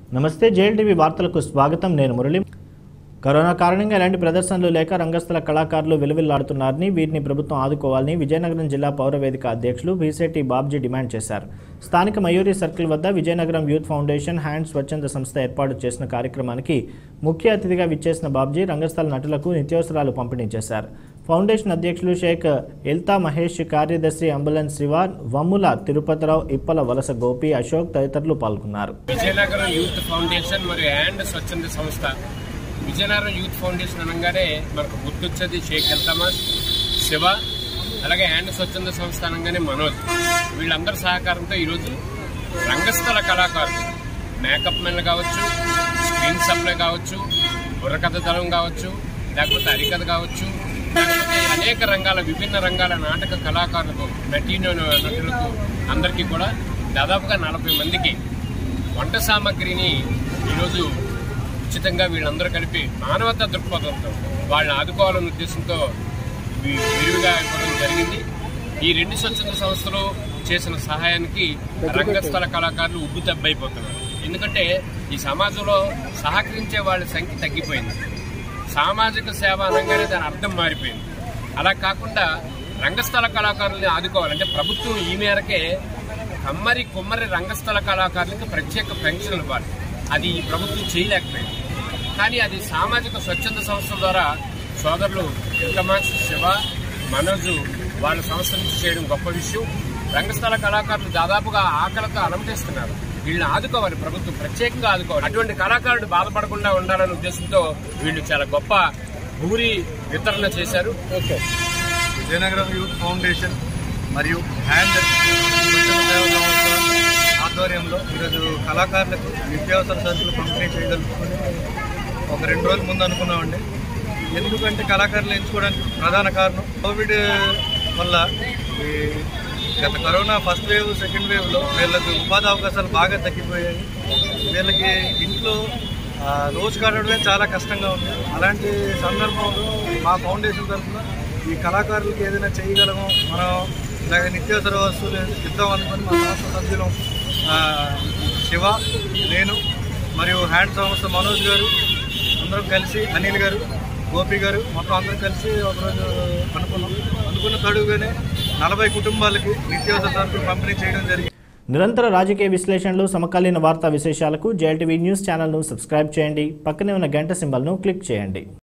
నమస్తే JL TV వార్తలకు స్వాగతం నేను మురళి కరోనా కారణంగా ఎలాంటి ప్రదర్శనలు లేక రంగస్థల కళాకారులు వెలువెల్లాడుతున్నారని వీరిని ప్రభుత్వం ఆదుకోవాలని విజయనగరం జిల్లా పౌర వేదిక అధ్యక్షులు బీసెట్టి బాబ్జీ డిమాండ్ చేశారు స్థానిక మయూరి సర్కిల్ వద్ద విజయనగరం యూత్ ఫౌండేషన్ హ్యాండ్ స్వచ్ఛంద సంస్థ ఏర్పాటు చేసిన కార్యక్రమానికి ముఖ్య అతిథిగా విచ్చేసిన బాబ్జీ రంగస్థల నటులకు నిత్యావసరాలు పంపిణీ చేశారు ఫౌండేషన్ అధ్యక్షులు షేక్ ఎల్తా మహేష్ కార్యదర్శి అంబులెన్స్ శివ వమ్ముల తిరుపతిరావు ఇప్పల వలస గోపి అశోక్ తదితరులు పాల్గొన్నారు విజయనగరం యూత్ ఫౌండేషన్ మరియు యాండ్ స్వచ్ఛంద సంస్థ విజయనగరం యూత్ ఫౌండేషన్ అనగానే మనకు గుర్తొచ్చేది షేక్ ఎల్తమస్ శివ అలాగే యాండ్ స్వచ్ఛంద సంస్థ అనగానే మనోజ్ వీళ్ళందరి సహకారంతో ఈరోజు రంగస్థల కళాకారులు మేకప్ మెన్లు కావచ్చు స్క్రీన్ సప్లై కావచ్చు బుర్రకథ దళం కావచ్చు లేకపోతే హరికథ కావచ్చు లేకపోతే అనేక రంగాల విభిన్న రంగాల నాటక కళాకారులకు నటీన నటులకు అందరికీ కూడా దాదాపుగా నలభై మందికి వంట సామాగ్రిని ఈరోజు ఉచితంగా వీళ్ళందరూ కలిపి మానవతా దృక్పథంతో వాళ్ళని ఆదుకోవాలనే ఉద్దేశంతో వి- విరివిగా ఇవ్వడం జరిగింది ఈ రెండు స్వచ్ఛంద సంస్థలు చేసిన సహాయానికి రంగస్థల కళాకారులు ఉబ్బు తబ్బైపోతున్నారు ఎందుకంటే ఈ సమాజంలో సహకరించే వాళ్ళ సంఖ్య తగ్గిపోయింది సామాజిక సేవ అనగానే దాని అర్థం మారిపోయింది అలా కాకుండా రంగస్థల కళాకారుల్ని ఆదుకోవాలంటే ప్రభుత్వం ఈ మేరకే కమ్మరి కుమ్మరి రంగస్థల కళాకారులకు ప్రత్యేక పెన్షన్లు ఇవ్వాలి అది ఈ ప్రభుత్వం చేయలేకపోయింది కానీ అది సామాజిక స్వచ్ఛంద సంస్థల ద్వారా సోదరులు ఇంకమాన్స్ శివ మనోజు వాళ్ళ సంస్థ నుంచి చేయడం గొప్ప విషయం రంగస్థల కళాకారులు దాదాపుగా ఆకలితో అలమటిస్తున్నారు వీళ్ళని ఆదుకోవాలి ప్రభుత్వం ప్రత్యేకంగా ఆదుకోవాలి అటువంటి కళాకారుడు బాధపడకుండా ఉండాలనే ఉద్దేశంతో వీళ్ళు చాలా గొప్ప భూరి వితరణ చేశారు విజయనగరం యూత్ ఫౌండేషన్ మరియు హ్యాండ్ స్వచ్ఛంద సేవా సంస్థ ఆధ్వర్యంలో ఈరోజు కళాకారులకు నిత్యావసర సరుకులు పంపిణీ చేయగలుగుతుంది ఒక రెండు రోజుల ముందు అనుకున్నామండి ఎందుకంటే కళాకారులు ఎంచుకోవడానికి ప్రధాన కారణం కోవిడ్ వల్ల ఈ గత కరోనా ఫస్ట్ వేవ్ సెకండ్ వేవ్లో వీళ్ళకి ఉపాధి అవకాశాలు బాగా తగ్గిపోయాయి వీళ్ళకి ఇంట్లో ఆ, రోజు గడవడమే చాలా కష్టంగా ఉంది అలాంటి సందర్భంలో మా ఫౌండేషన్ తరఫున ఈ కళాకారులకు ఏదైనా చేయగలము మనం ఇలాగ నిత్యావసర వస్తువులు ఇద్దాం అనుకుని మా సంస్థ సభ్యులు ఆ, శివ నేను మరియు హ్యాండ్ సంస్థ మనోజ్ గారు అందరం కలిసి అనిల్ గారు గోపి గారు మొత్తం అందరం కలిసి ఒకరోజు అనుకున్నాం అనుకున్న తడుగానే నలభై కుటుంబాలకి నిత్యావసర సరుకులు పంపిణీ చేయడం జరిగింది నిరంతర రాజకీయ విశ్లేషణలు సమకాలీన వార్తా విశేషాలకు జేఎల్ టీవీ న్యూస్ ఛానల్ను సబ్స్క్రైబ్ చేయండి పక్కనే ఉన్న గంట సింబల్ను క్లిక్ చేయండి